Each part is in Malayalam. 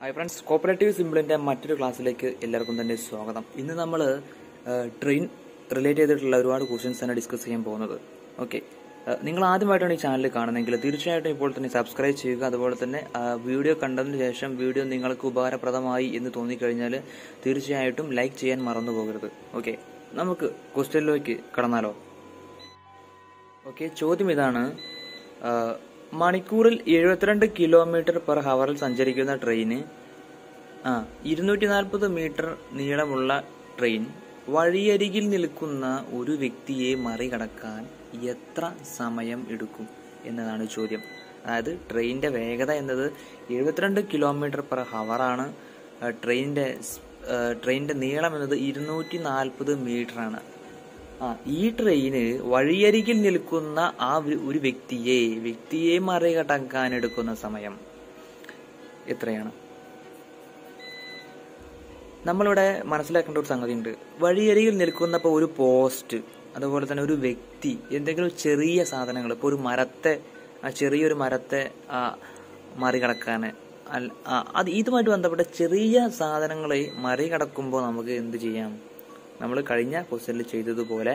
ഹായ് ഫ്രണ്ട്സ് കോപ്പറേറ്റീവ് സിമ്പിളിന്റെ മറ്റൊരു ക്ലാസ്സിലേക്ക് എല്ലാവർക്കും തന്നെ സ്വാഗതം ഇന്ന് നമ്മൾ ട്രെയിൻ റിലേറ്റ് ചെയ്തിട്ടുള്ള ഒരുപാട് ക്വസ്റ്റ്യൻസ് ആണ് ഡിസ്കസ് ചെയ്യാൻ പോകുന്നത് ഓക്കെ നിങ്ങൾ ആദ്യമായിട്ടാണ് ഈ ചാനൽ കാണുന്നതെങ്കിൽ തീർച്ചയായിട്ടും ഇപ്പോൾ തന്നെ സബ്സ്ക്രൈബ് ചെയ്യുക അതുപോലെ തന്നെ ആ, വീഡിയോ കണ്ടതിന് ശേഷം വീഡിയോ നിങ്ങൾക്ക് ഉപകാരപ്രദമായി എന്ന് തോന്നിക്കഴിഞ്ഞാൽ തീർച്ചയായിട്ടും ലൈക്ക് ചെയ്യാൻ മറന്നു പോകരുത് ഓക്കെ നമുക്ക് ക്വസ്റ്റ്യനിലേക്ക് കടന്നാലോ ഓക്കെ ചോദ്യം ഇതാണ് ആ, മണിക്കൂറിൽ എഴുപത്തിരണ്ട് കിലോമീറ്റർ പെർ ഹവറിൽ സഞ്ചരിക്കുന്ന ട്രെയിന് ആ ഇരുന്നൂറ്റി നാൽപ്പത് മീറ്റർ നീളമുള്ള ട്രെയിൻ വഴിയരികിൽ നിൽക്കുന്ന ഒരു വ്യക്തിയെ മറികടക്കാൻ എത്ര സമയം എടുക്കും എന്നതാണ് ചോദ്യം അതായത് ട്രെയിനിന്റെ വേഗത എന്നത് എഴുപത്തിരണ്ട് കിലോമീറ്റർ പെർ ഹവറാണ് ട്രെയിനിന്റെ സ്- ആ, ട്രെയിനിന്റെ നീളം എന്നത് ഇരുന്നൂറ്റി നാൽപ്പത് മീറ്റർ ആണ് ആ ഈ ട്രെയിന് വഴിയരികിൽ നിൽക്കുന്ന ആ വി- ഒരു വ്യക്തിയെ വ്യക്തിയെ മറികടക്കാൻ എടുക്കുന്ന സമയം എത്രയാണ് നമ്മളിവിടെ മനസ്സിലാക്കേണ്ട ഒരു സംഗതി ഉണ്ട് വഴിയരികിൽ നിൽക്കുന്ന ഇപ്പോൾ ഒരു പോസ്റ്റ് അതുപോലെ തന്നെ ഒരു വ്യക്തി എന്തെങ്കിലും ചെറിയ സാധനങ്ങൾ ഇപ്പോൾ ഒരു മരത്തെ ആ ചെറിയൊരു മരത്തെ ആ മറികടക്കാൻ അല്ല- ആ, അത് ഇതുമായിട്ട് ബന്ധപ്പെട്ട ചെറിയ സാധനങ്ങളെ മറികടക്കുമ്പോൾ നമുക്ക് എന്ത് ചെയ്യാം നമ്മൾ കഴിഞ്ഞ ക്വസ്റ്റ്യനിൽ ചെയ്തതുപോലെ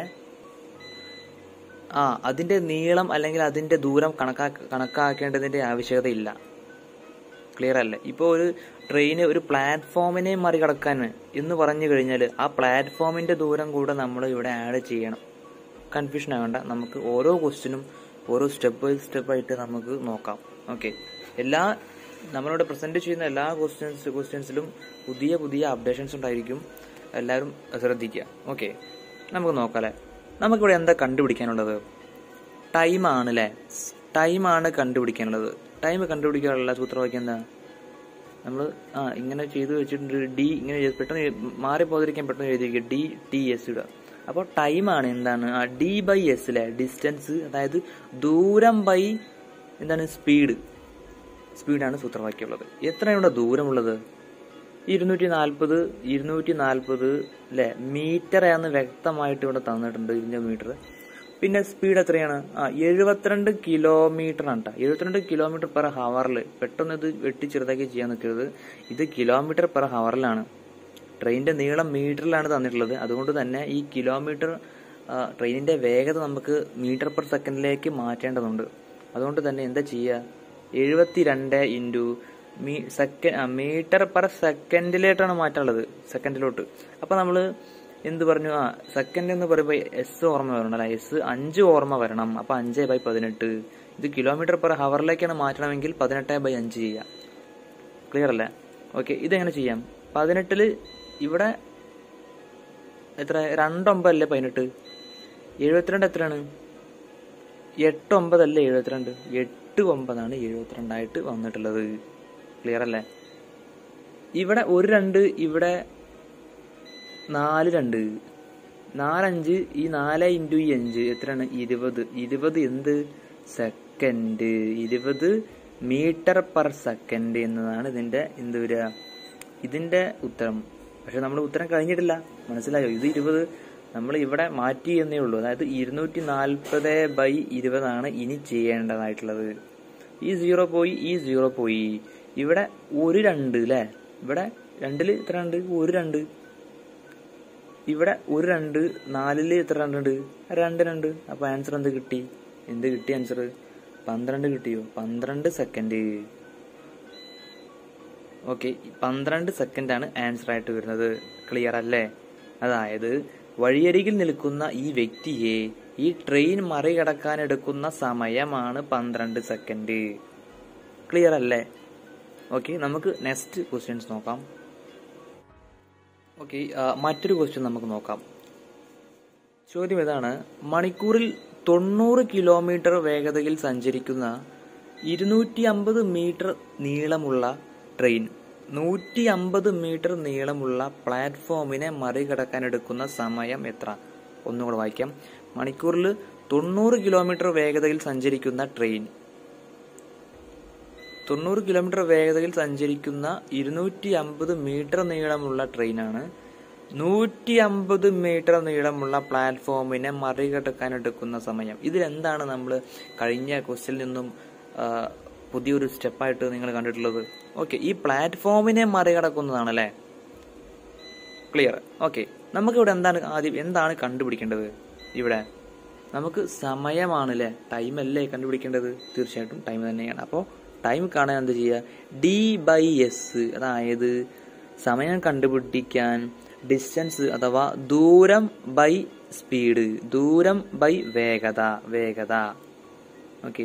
ആ അതിന്റെ നീളം അല്ലെങ്കിൽ അതിന്റെ ദൂരം കണക്കാ കണക്കാക്കേണ്ടതിന്റെ ആവശ്യകതയില്ല ക്ലിയർ അല്ലേ ഇപ്പോൾ ഒരു ട്രെയിന് ഒരു പ്ലാറ്റ്ഫോമിനെ മറികടക്കാൻ എന്ന് പറഞ്ഞു കഴിഞ്ഞാൽ ആ പ്ലാറ്റ്ഫോമിന്റെ ദൂരം കൂടെ നമ്മൾ ഇവിടെ ആഡ് ചെയ്യണം കൺഫ്യൂഷൻ ആകണ്ട നമുക്ക് ഓരോ ക്വസ്റ്റിനും ഓരോ സ്റ്റെപ്പ് ബൈ സ്റ്റെപ്പ് ആയിട്ട് നമുക്ക് നോക്കാം ഓക്കെ എല്ലാ നമ്മളിവിടെ പ്രസന്റ് ചെയ്യുന്ന എല്ലാ ക്വസ്റ്റ്യൻസ് ക്വസ്റ്റ്യൻസിലും പുതിയ പുതിയ അപ്ഡേഷൻസ് ഉണ്ടായിരിക്കും എല്ലാവരും ശ്രദ്ധിക്കുക ഓക്കെ നമുക്ക് നോക്കാം അല്ലേ നമുക്കിവിടെ എന്താ കണ്ടുപിടിക്കാനുള്ളത് ടൈമാണ് അല്ലേ ടൈമാണ് കണ്ടുപിടിക്കാനുള്ളത് ടൈം കണ്ടുപിടിക്കാനുള്ള സൂത്രവാക്യം എന്താ നമ്മൾ ആ ഇങ്ങനെ ചെയ്തു വെച്ചിട്ടുണ്ട് ഡി ഇങ്ങനെ ചെയ്ത് പെട്ടെന്ന് എഴു- മാറിപ്പോതിരിക്കാൻ പെട്ടെന്ന് എഴുതിയിരിക്കുക ഡി ടി എസ് ഇടുക അപ്പോൾ ടൈമാണ് എന്താണ് ആ ഡി ബൈ എസ് അല്ലേ ഡിസ്റ്റൻസ് അതായത് ദൂരം ബൈ എന്താണ് സ്പീഡ് സ്പീഡാണ് സൂത്രവാക്യം ഉള്ളത് എത്രയാണ് ദൂരമുള്ളത് ഇരുന്നൂറ്റി നാൽപ്പത് ഇരുന്നൂറ്റി നാൽപ്പത് അല്ലെ മീറ്ററാന്ന് വ്യക്തമായിട്ട് ഇവിടെ തന്നിട്ടുണ്ട് ഇതിന്റെ മീറ്റർ പിന്നെ സ്പീഡ് എത്രയാണ് ആ എഴുപത്തിരണ്ട് കിലോമീറ്റർ ആണ് ട്ടോ. എഴുപത്തിരണ്ട് കിലോമീറ്റർ പെർ ഹവറിൽ പെട്ടെന്ന് ഇത് വെട്ടി ചെറുതാക്കി ചെയ്യാൻ നിൽക്കരുത് ഇത് കിലോമീറ്റർ പെർ ഹവറിലാണ് ട്രെയിനിന്റെ നീളം മീറ്ററിലാണ് തന്നിട്ടുള്ളത് അതുകൊണ്ട് തന്നെ ഈ കിലോമീറ്റർ ആ, ട്രെയിനിന്റെ വേഗത നമുക്ക് മീറ്റർ പെർ സെക്കൻഡിലേക്ക് മാറ്റേണ്ടതുണ്ട് അതുകൊണ്ട് തന്നെ എന്താ ചെയ്യുക എഴുപത്തിരണ്ട് ഇൻറ്റു മീ സെക്കൻഡ് മീറ്റർ പെർ സെക്കൻഡിലേട്ടാണ് മാറ്റാനുള്ളത് സെക്കൻഡിലോട്ട് അപ്പൊ നമ്മൾ എന്ത് പറഞ്ഞു ആ സെക്കൻഡ് എന്ന് പറയുമ്പോൾ എസ് ഓർമ്മ വരണം അല്ല എസ് അഞ്ച് ഓർമ്മ വരണം അപ്പൊ അഞ്ച് ബൈ പതിനെട്ട് ഇത് കിലോമീറ്റർ പെർ ഹവറിലേക്കാണ് മാറ്റണമെങ്കിൽ പതിനെട്ട് ബൈ അഞ്ച് ചെയ്യാം ക്ലിയർ അല്ലേ ഓക്കെ ഇതെങ്ങനെ ചെയ്യാം പതിനെട്ടില് ഇവിടെ എത്ര രണ്ടൊമ്പതല്ലേ പതിനെട്ട് എഴുപത്തിരണ്ട് എത്രയാണ് എട്ട് ഒമ്പതല്ലേ എഴുപത്തിരണ്ട് എട്ട് ഒമ്പതാണ് എഴുപത്തിരണ്ടായിട്ട് വന്നിട്ടുള്ളത് ക്ലിയർ അല്ലേ ഇവിടെ ഒരു രണ്ട് ഇവിടെ നാല് രണ്ട് നാലഞ്ച് ഈ നാല് ഇൻറ്റു ഈ അഞ്ച് എത്രയാണ് ഇരുപത് ഇരുപത് എന്ത് സെക്കൻഡ് ഇരുപത് മീറ്റർ പെർ സെക്കൻഡ് എന്നതാണ് ഇതിന്റെ എന്ത് വരിക ഇതിന്റെ ഉത്തരം പക്ഷെ നമ്മൾ ഉത്തരം കഴിഞ്ഞിട്ടില്ല മനസ്സിലായോ ഇത് ഇരുപത് നമ്മൾ ഇവിടെ മാറ്റി എന്നേ ഉള്ളൂ അതായത് ഇരുന്നൂറ്റി നാൽപ്പത് ബൈ ഇരുപതാണ് ഇനി ചെയ്യേണ്ടതായിട്ടുള്ളത് ഈ സീറോ പോയി ഈ സീറോ പോയി ഇവിടെ ഒരു രണ്ട് അല്ലേ ഇവിടെ രണ്ടില് എത്ര രണ്ട് ഒരു രണ്ട് ഇവിടെ ഒരു രണ്ട് നാലില് എത്ര രണ്ടുണ്ട് രണ്ട് രണ്ട് അപ്പൊ ആൻസർ എന്ത് കിട്ടി എന്ത് കിട്ടി ആൻസർ പന്ത്രണ്ട് കിട്ടിയോ പന്ത്രണ്ട് സെക്കൻഡ് ഓക്കെ പന്ത്രണ്ട് സെക്കൻഡ് ആണ് ആൻസർ ആയിട്ട് വരുന്നത് ക്ലിയർ അല്ലേ അതായത് വഴിയരികിൽ നിൽക്കുന്ന ഈ വ്യക്തിയെ ഈ ട്രെയിൻ മറികടക്കാൻ എടുക്കുന്ന സമയമാണ് പന്ത്രണ്ട് സെക്കൻഡ് ക്ലിയർ അല്ലേ ഓക്കെ നമുക്ക് നെക്സ്റ്റ് ക്വസ്റ്റ്യൻസ് നോക്കാം ഓക്കെ മറ്റൊരു ക്വസ്റ്റ്യൻ നമുക്ക് നോക്കാം ചോദ്യം ഇതാണ് മണിക്കൂറിൽ തൊണ്ണൂറ് കിലോമീറ്റർ വേഗതയിൽ സഞ്ചരിക്കുന്ന ഇരുന്നൂറ്റി അമ്പത് മീറ്റർ നീളമുള്ള ട്രെയിൻ നൂറ്റി അമ്പത് മീറ്റർ നീളമുള്ള പ്ലാറ്റ്ഫോമിനെ മറികടക്കാൻ എടുക്കുന്ന സമയം എത്ര ഒന്നുകൂടെ വായിക്കാം മണിക്കൂറിൽ തൊണ്ണൂറ് കിലോമീറ്റർ വേഗതയിൽ സഞ്ചരിക്കുന്ന ട്രെയിൻ തൊണ്ണൂറ് കിലോമീറ്റർ വേഗതയിൽ സഞ്ചരിക്കുന്ന ഇരുന്നൂറ്റി അമ്പത് മീറ്റർ നീളമുള്ള ട്രെയിനാണ് നൂറ്റി അമ്പത് മീറ്റർ നീളമുള്ള പ്ലാറ്റ്ഫോമിനെ മറികടക്കാൻ എടുക്കുന്ന സമയം ഇതിലെന്താണ് നമ്മൾ കഴിഞ്ഞ ക്വസ്റ്റിൽ നിന്നും ആ, പുതിയൊരു സ്റ്റെപ്പായിട്ട് നിങ്ങൾ കണ്ടിട്ടുള്ളത് ഓക്കെ ഈ പ്ലാറ്റ്ഫോമിനെ മറികടക്കുന്നതാണല്ലേ ക്ലിയർ ഓക്കെ നമുക്കിവിടെ എന്താണ് ആദ്യം എന്താണ് കണ്ടുപിടിക്കേണ്ടത് ഇവിടെ നമുക്ക് സമയമാണ് അല്ലേ ടൈം അല്ലേ കണ്ടുപിടിക്കേണ്ടത് തീർച്ചയായിട്ടും ടൈം തന്നെയാണ് അപ്പോൾ ടൈം കാണാൻ എന്ത് ചെയ്യുക ഡി ബൈ എസ് അതായത് സമയം കണ്ടുപിടിക്കാൻ ഡിസ്റ്റൻസ് അഥവാ ദൂരം ബൈ സ്പീഡ് ദൂരം ബൈ വേഗത വേഗത ഓക്കെ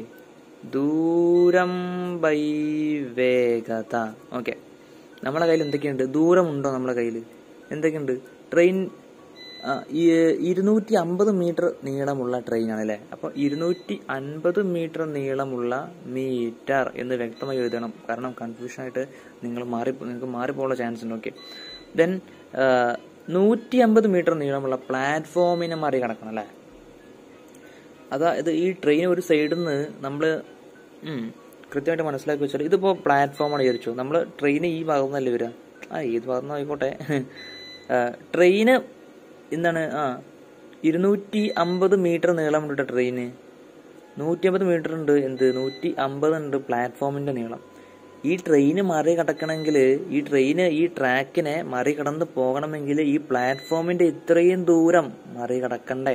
ദൂരം ബൈ വേഗത ഓക്കെ നമ്മളെ കയ്യിൽ എന്തൊക്കെയുണ്ട് ദൂരമുണ്ടോ നമ്മളെ കയ്യിൽ എന്തൊക്കെയുണ്ട് ട്രെയിൻ ആ, ഈ ഇരുന്നൂറ്റി അമ്പത് മീറ്റർ നീളമുള്ള ട്രെയിനാണ് അല്ലേ അപ്പോൾ ഇരുന്നൂറ്റി അൻപത് മീറ്റർ നീളമുള്ള മീറ്റർ എന്ന് വ്യക്തമായി എഴുതണം കാരണം കൺഫ്യൂഷൻ ആയിട്ട് നിങ്ങൾ മാറി നിങ്ങൾക്ക് മാറിപ്പോകാനുള്ള ചാൻസ് ഉണ്ട് ഓക്കെ ദെൻ നൂറ്റി അമ്പത് മീറ്റർ നീളമുള്ള പ്ലാറ്റ്ഫോമിനെ മറികടക്കണം അല്ലേ അതായത് ഈ ട്രെയിൻ ഒരു സൈഡിൽ നിന്ന് നമ്മൾ കൃത്യമായിട്ട് മനസ്സിലാക്കി വെച്ചാൽ ഇതിപ്പോൾ പ്ലാറ്റ്ഫോമാണ് വിചാരിച്ചു നമ്മൾ ട്രെയിൻ ഈ ഭാഗത്തു നിന്നല്ലേ വരിക ആ ഏത് ഭാഗത്തു നിന്ന് ആയിക്കോട്ടെ ട്രെയിന് എന്താണ് ആ ഇരുന്നൂറ്റി അമ്പത് മീറ്റർ നീളമുണ്ട് ട്രെയിന് നൂറ്റി അമ്പത് മീറ്റർ ഉണ്ട് എന്ത് നൂറ്റി അമ്പത് ഉണ്ട് പ്ലാറ്റ്ഫോമിന്റെ നീളം ഈ ട്രെയിന് മറികടക്കണമെങ്കിൽ ഈ ട്രെയിന് ഈ ട്രാക്കിനെ മറികടന്ന് പോകണമെങ്കിൽ ഈ പ്ലാറ്റ്ഫോമിന്റെ ഇത്രയും ദൂരം മറികടക്കണ്ടേ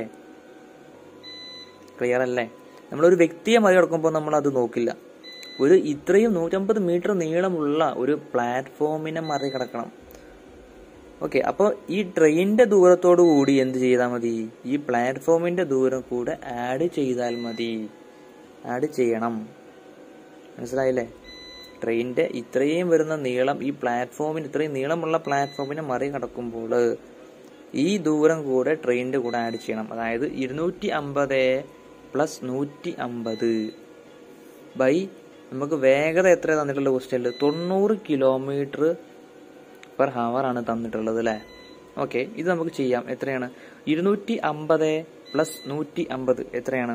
ക്ലിയർ അല്ലേ നമ്മളൊരു വ്യക്തിയെ മറികടക്കുമ്പോൾ നമ്മൾ അത് നോക്കില്ല ഒരു ഇത്രയും നൂറ്റമ്പത് മീറ്റർ നീളമുള്ള ഒരു പ്ലാറ്റ്ഫോമിനെ മറികടക്കണം ഓക്കെ അപ്പോൾ ഈ ട്രെയിനിന്റെ ദൂരത്തോടു കൂടി എന്ത് ചെയ്താൽ മതി ഈ പ്ലാറ്റ്ഫോമിന്റെ ദൂരം കൂടെ ആഡ് ചെയ്താൽ മതി ആഡ് ചെയ്യണം മനസ്സിലായില്ലേ ട്രെയിനിന്റെ ഇത്രയും വരുന്ന നീളം ഈ പ്ലാറ്റ്ഫോമിന് ഇത്രയും നീളമുള്ള പ്ലാറ്റ്ഫോമിനെ മറികടക്കുമ്പോൾ ഈ ദൂരം കൂടെ ട്രെയിനിന്റെ കൂടെ ആഡ് ചെയ്യണം അതായത് ഇരുന്നൂറ്റി അമ്പത് പ്ലസ് നൂറ്റി അമ്പത് ബൈ നമുക്ക് വേഗത എത്ര തന്നിട്ടുള്ള ക്വസ്റ്റ്യനിൽ തൊണ്ണൂറ് കിലോമീറ്റർ പെർ ഹവർ ആണ് തന്നിട്ടുള്ളത് അല്ലേ ഓക്കെ ഇത് നമുക്ക് ചെയ്യാം എത്രയാണ് ഇരുന്നൂറ്റി അമ്പത് പ്ലസ് നൂറ്റി അമ്പത് എത്രയാണ്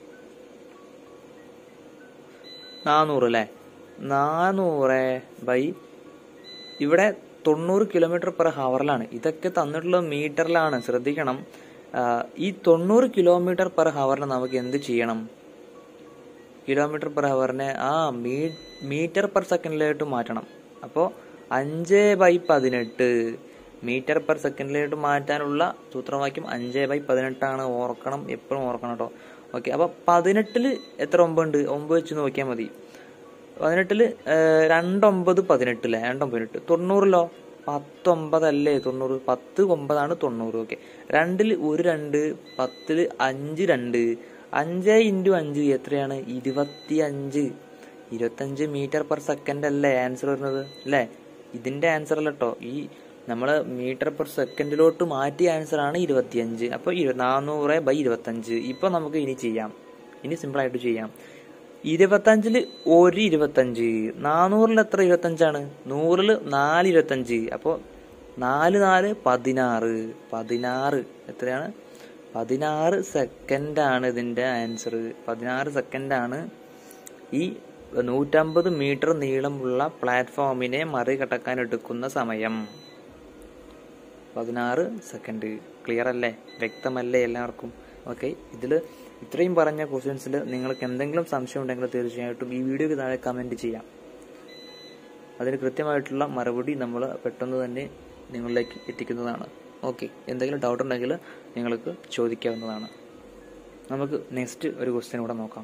നാനൂറ് അല്ലേ നാനൂറ് ബൈ ഇവിടെ തൊണ്ണൂറ് കിലോമീറ്റർ പെർ ഹവറിലാണ് ഇതൊക്കെ തന്നിട്ടുള്ളത് മീറ്ററിലാണ് ശ്രദ്ധിക്കണം ആ, ഈ തൊണ്ണൂറ് കിലോമീറ്റർ പെർ ഹവറിന് നമുക്ക് എന്ത് ചെയ്യണം കിലോമീറ്റർ പെർ ഹവറിനെ ആ മീ മീറ്റർ പെർ സെക്കൻഡിലായിട്ട് മാറ്റണം അപ്പോൾ അഞ്ച് ബൈ പതിനെട്ട് മീറ്റർ പെർ സെക്കൻഡിലായിട്ട് മാറ്റാനുള്ള സൂത്രവാക്യം അഞ്ച് ബൈ പതിനെട്ടാണ് ഓർക്കണം എപ്പോഴും ഓർക്കണം കേട്ടോ ഓക്കെ അപ്പോൾ പതിനെട്ടിൽ എത്ര ഒമ്പതുണ്ട് ഒമ്പത് വെച്ച് നോക്കിയാൽ മതി പതിനെട്ടില് ഏഹ്, രണ്ടൊമ്പത് പതിനെട്ടില്ലേ രണ്ടൊമ്പത് പതിനെട്ട് തൊണ്ണൂറിലോ പത്തൊമ്പതല്ലേ തൊണ്ണൂറ് പത്ത് ഒമ്പതാണ് തൊണ്ണൂറ് ഓക്കെ രണ്ടിൽ ഒരു രണ്ട് പത്തില് അഞ്ച് രണ്ട് അഞ്ച് ഇൻറ്റു അഞ്ച് എത്രയാണ് ഇരുപത്തി അഞ്ച് ഇരുപത്തഞ്ച് മീറ്റർ പെർ സെക്കൻഡ് അല്ലേ ആൻസർ വരുന്നത് അല്ലേ ഇതിന്റെ ആൻസർ അല്ല കേട്ടോ ഈ നമ്മൾ മീറ്റർ പെർ സെക്കൻഡിലോട്ട് മാറ്റിയ ആൻസർ ആണ് ഇരുപത്തിയഞ്ച് അപ്പോൾ നാനൂറ് ബൈ ഇരുപത്തഞ്ച് ഇപ്പൊ നമുക്ക് ഇനി ചെയ്യാം ഇനി സിമ്പിൾ ആയിട്ട് ചെയ്യാം ഇരുപത്തഞ്ചില് ഒരു ഇരുപത്തഞ്ച് നാനൂറിൽ എത്ര ഇരുപത്തഞ്ചാണ് നൂറിൽ നാല് ഇരുപത്തഞ്ച് അപ്പോൾ നാല് നാല് പതിനാറ് പതിനാറ് എത്രയാണ് പതിനാറ് സെക്കൻഡാണ് ഇതിന്റെ ആൻസർ പതിനാറ് സെക്കൻഡാണ് ഈ നൂറ്റമ്പത് മീറ്റർ നീളമുള്ള പ്ലാറ്റ്ഫോമിനെ മറികടക്കാൻ എടുക്കുന്ന സമയം പതിനാറ് സെക്കൻഡ് ക്ലിയർ അല്ലേ വ്യക്തമല്ലേ എല്ലാവർക്കും ഓക്കെ ഇതിൽ ഇത്രയും പറഞ്ഞ ക്വസ്റ്റ്യൻസിൽ നിങ്ങൾക്ക് എന്തെങ്കിലും സംശയം ഉണ്ടെങ്കിൽ തീർച്ചയായിട്ടും ഈ വീഡിയോയ്ക്ക് താഴെ കമൻറ്റ് ചെയ്യാം അതിന് കൃത്യമായിട്ടുള്ള മറുപടി നമ്മൾ പെട്ടെന്ന് തന്നെ നിങ്ങളിലേക്ക് എത്തിക്കുന്നതാണ് ഓക്കെ എന്തെങ്കിലും ഡൗട്ട് ഉണ്ടെങ്കിൽ നിങ്ങൾക്ക് ചോദിക്കാവുന്നതാണ് നമുക്ക് നെക്സ്റ്റ് ഒരു ക്വസ്റ്റ്യൻ കൂടെ നോക്കാം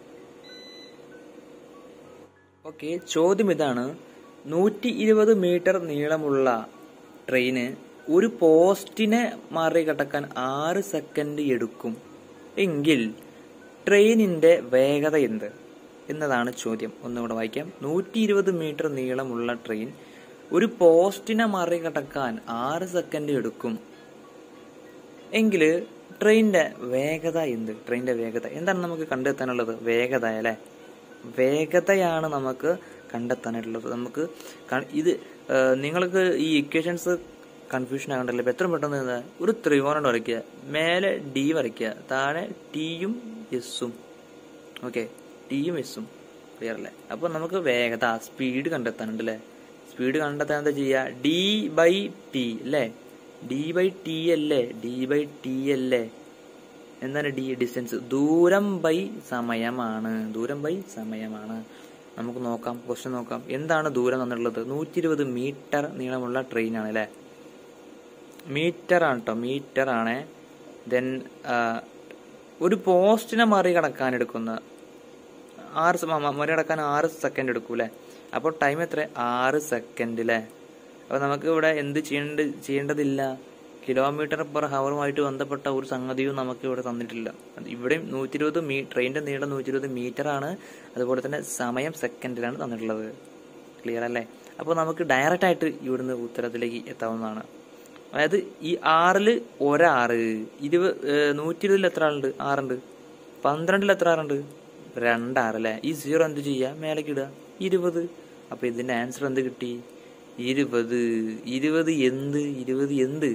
ഓക്കെ ചോദ്യം ഇതാണ് നൂറ്റി ഇരുപത് മീറ്റർ നീളമുള്ള ട്രെയിന് ഒരു പോസ്റ്റിനെ മറികടക്കാൻ ആറ് സെക്കൻഡ് എടുക്കും എങ്കിൽ ട്രെയിനിന്റെ വേഗത എന്ത് എന്നതാണ് ചോദ്യം ഒന്നുകൂടെ വായിക്കാം നൂറ്റി ഇരുപത് മീറ്റർ നീളമുള്ള ട്രെയിൻ ഒരു പോസ്റ്റിനെ മറികടക്കാൻ ആറ് സെക്കൻഡ് എടുക്കും എങ്കിൽ ട്രെയിനിന്റെ വേഗത എന്ത് ട്രെയിനിന്റെ വേഗത എന്താണ് നമുക്ക് കണ്ടെത്താനുള്ളത് വേഗത അല്ലെ വേഗതയാണ് നമുക്ക് കണ്ടെത്താനായിട്ടുള്ളത് നമുക്ക് ക- ഇത് ആ, നിങ്ങൾക്ക് ഈ ഇക്വേഷൻസ് കൺഫ്യൂഷൻ ആകണ്ടല്ലോ ഇപ്പൊ എത്ര പെട്ടെന്ന് ഇതാ, ഒരു ത്രികോണം വരയ്ക്കുക മേലെ ഡി വരയ്ക്കുക താഴെ ടിയും എസും ഓക്കെ ടിയും എസും ക്ലിയർ അല്ലേ അപ്പൊ നമുക്ക് വേഗത സ്പീഡ് കണ്ടെത്താനുണ്ട് അല്ലേ സ്പീഡ് കണ്ടെത്താൻ എന്താ ചെയ്യുക ഡി ബൈ ടി അല്ലേ ഡി ബൈ ടി അല്ലേ ഡി ബൈ ടി അല്ലേ എന്താണ് ഡി ഡിസ്റ്റൻസ് ദൂരം ബൈ സമയമാണ് ദൂരം ബൈ സമയമാണ് നമുക്ക് നോക്കാം ക്വസ്റ്റ്യൻ നോക്കാം എന്താണ് ദൂരം തന്നിട്ടുള്ളത് നൂറ്റി ഇരുപത് മീറ്റർ നീളമുള്ള ട്രെയിനാണ് അല്ലേ മീറ്റർ ആണ് കേട്ടോ മീറ്റർ ആണ് ദെൻ ഒരു പോസ്റ്റിനെ മറികടക്കാൻ എടുക്കുന്ന ആറ് സ- മ- മ- മറികടക്കാൻ ആറ് സെക്കൻഡ് എടുക്കൂലേ അപ്പോൾ ടൈം എത്ര ആറ് സെക്കൻഡ് അല്ലേ അപ്പോൾ നമുക്ക് ഇവിടെ എന്ത് ചെയ്യേണ്ട ചെയ്യേണ്ടതില്ല കിലോമീറ്റർ പെർ ഹവറുമായിട്ട് ബന്ധപ്പെട്ട ഒരു സംഗതിയും നമുക്ക് ഇവിടെ തന്നിട്ടില്ല അത് ഇവിടെയും നൂറ്റി ഇരുപത് മീ ട്രെയിനിന്റെ നീളം നൂറ്റി ഇരുപത് മീറ്റർ ആണ് അതുപോലെ തന്നെ സമയം സെക്കൻഡിലാണ് തന്നിട്ടുള്ളത് ക്ലിയർ അല്ലേ അപ്പോൾ നമുക്ക് ഡയറക്റ്റ് ആയിട്ട് ഇവിടുന്ന് ഉത്തരത്തിലേക്ക് എത്താവുന്നതാണ് അതായത് ഈ ആറില് ഒരാറ് ഇരുപത് നൂറ്റി ഇരുപതിൽ എത്ര ആളുണ്ട് ആറുണ്ട് പന്ത്രണ്ടിൽ എത്ര ആറുണ്ട് രണ്ടാറ് അല്ലേ ഈ സീറോ എന്ത് ചെയ്യുക മേലേക്ക് ഇടുക ഇരുപത് അപ്പൊ ഇതിന്റെ ആൻസർ എന്ത് കിട്ടി ഇരുപത് ഇരുപത് എന്ത് ഇരുപത് എന്ത്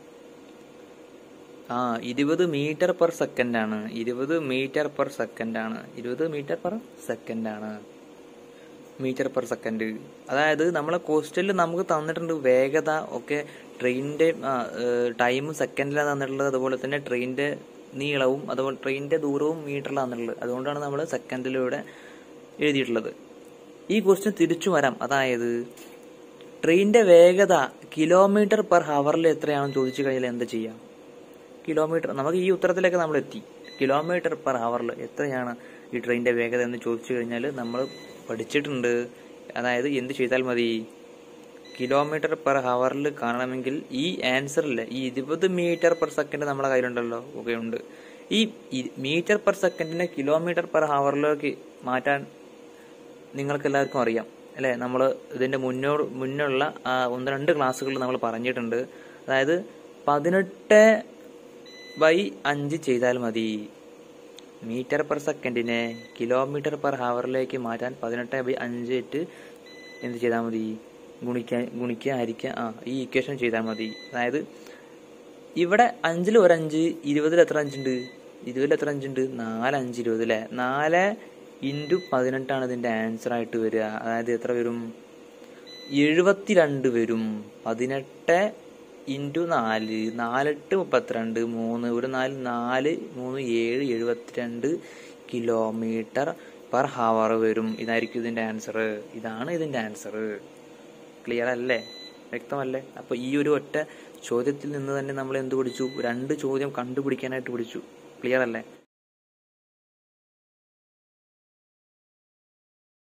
ആ ഇരുപത് മീറ്റർ പെർ സെക്കൻഡ് ആണ് ഇരുപത് മീറ്റർ പെർ സെക്കൻഡ് ആണ് ഇരുപത് മീറ്റർ പെർ സെക്കൻഡ് ആണ് മീറ്റർ പെർ സെക്കൻഡ് അതായത് നമ്മളെ കോസ്റ്റലിൽ നമുക്ക് തന്നിട്ടുണ്ട് വേഗത ഒക്കെ ട്രെയിനിന്റെ ടൈം സെക്കൻഡിലാണ് തന്നിട്ടുള്ളത് അതുപോലെ തന്നെ ട്രെയിനിന്റെ നീളവും അതുപോലെ ട്രെയിനിന്റെ ദൂരവും മീറ്ററിലാണ് തന്നിട്ടുള്ളത് അതുകൊണ്ടാണ് നമ്മൾ സെക്കൻഡിലൂടെ എഴുതിയിട്ടുള്ളത് ഈ ക്വസ്റ്റ്യൻ തിരിച്ചു വരാം അതായത് ട്രെയിനിന്റെ വേഗത കിലോമീറ്റർ പെർ ഹവറിൽ എത്രയാണെന്ന് ചോദിച്ചു കഴിഞ്ഞാൽ എന്താ ചെയ്യാം കിലോമീറ്റർ നമുക്ക് ഈ ഉത്തരത്തിലേക്ക് നമ്മൾ എത്തി കിലോമീറ്റർ പെർ ഹവറിൽ എത്രയാണ് ഈ ട്രെയിനിന്റെ വേഗത എന്ന് ചോദിച്ചു കഴിഞ്ഞാൽ നമ്മൾ പഠിച്ചിട്ടുണ്ട് അതായത് എന്ത് ചെയ്താൽ മതി കിലോമീറ്റർ പെർ ഹവറിൽ കാണണമെങ്കിൽ ഈ ആൻസറിൽ ഈ ഇരുപത് മീറ്റർ പെർ സെക്കൻഡ് നമ്മുടെ കയ്യിലുണ്ടല്ലോ ഒക്കെ ഉണ്ട് ഈ മീറ്റർ പെർ സെക്കൻഡിനെ കിലോമീറ്റർ പെർ ഹവറിലേക്ക് മാറ്റാൻ നിങ്ങൾക്ക് എല്ലാവർക്കും അറിയാം അല്ലെ നമ്മൾ ഇതിന്റെ മുന്നോ മുന്നുള്ള ആ, ഒന്ന് രണ്ട് ക്ലാസ്സുകളിൽ നമ്മൾ പറഞ്ഞിട്ടുണ്ട് അതായത് പതിനെട്ട് ബൈ അഞ്ച് ചെയ്താൽ മതി മീറ്റർ പെർ സെക്കൻഡിനെ കിലോമീറ്റർ പെർ ഹവറിലേക്ക് മാറ്റാൻ പതിനെട്ട് ബൈ അഞ്ച് ഇട്ട് എന്ത് ചെയ്താൽ മതി ഗുണിക്കാൻ ഗുണിക്കുക ഹരിക്കുക ആ ഈ ഇക്വേഷൻ ചെയ്താൽ മതി അതായത് ഇവിടെ അഞ്ചിൽ ഒരു അഞ്ച് ഇരുപതിൽ എത്ര അഞ്ചുണ്ട് ഇരുപതിൽ എത്ര അഞ്ചുണ്ട് നാല് അഞ്ച് ഇരുപത് അല്ലേ നാല് ഇൻറ്റു പതിനെട്ടാണ് ഇതിന്റെ ആൻസർ ആയിട്ട് വരിക അതായത് എത്ര വരും എഴുപത്തിരണ്ട് വരും പതിനെട്ട് ഇൻറ്റു നാല് നാലെട്ട് മുപ്പത്തിരണ്ട് മൂന്ന് ഒരു നാല് നാല് മൂന്ന് ഏഴ് എഴുപത്തിരണ്ട് കിലോമീറ്റർ പെർ ഹവർ വരും ഇതായിരിക്കും ഇതിന്റെ ആൻസർ ഇതാണ് ഇതിന്റെ ആൻസർ ക്ലിയർ അല്ലേ വ്യക്തമല്ലേ അപ്പൊ ഈ ഒരു ഒറ്റ ചോദ്യത്തിൽ നിന്ന് തന്നെ നമ്മൾ എന്ത് പഠിച്ചു രണ്ട് ചോദ്യം കണ്ടുപിടിക്കാനായിട്ട് പഠിച്ചു ക്ലിയർ അല്ലേ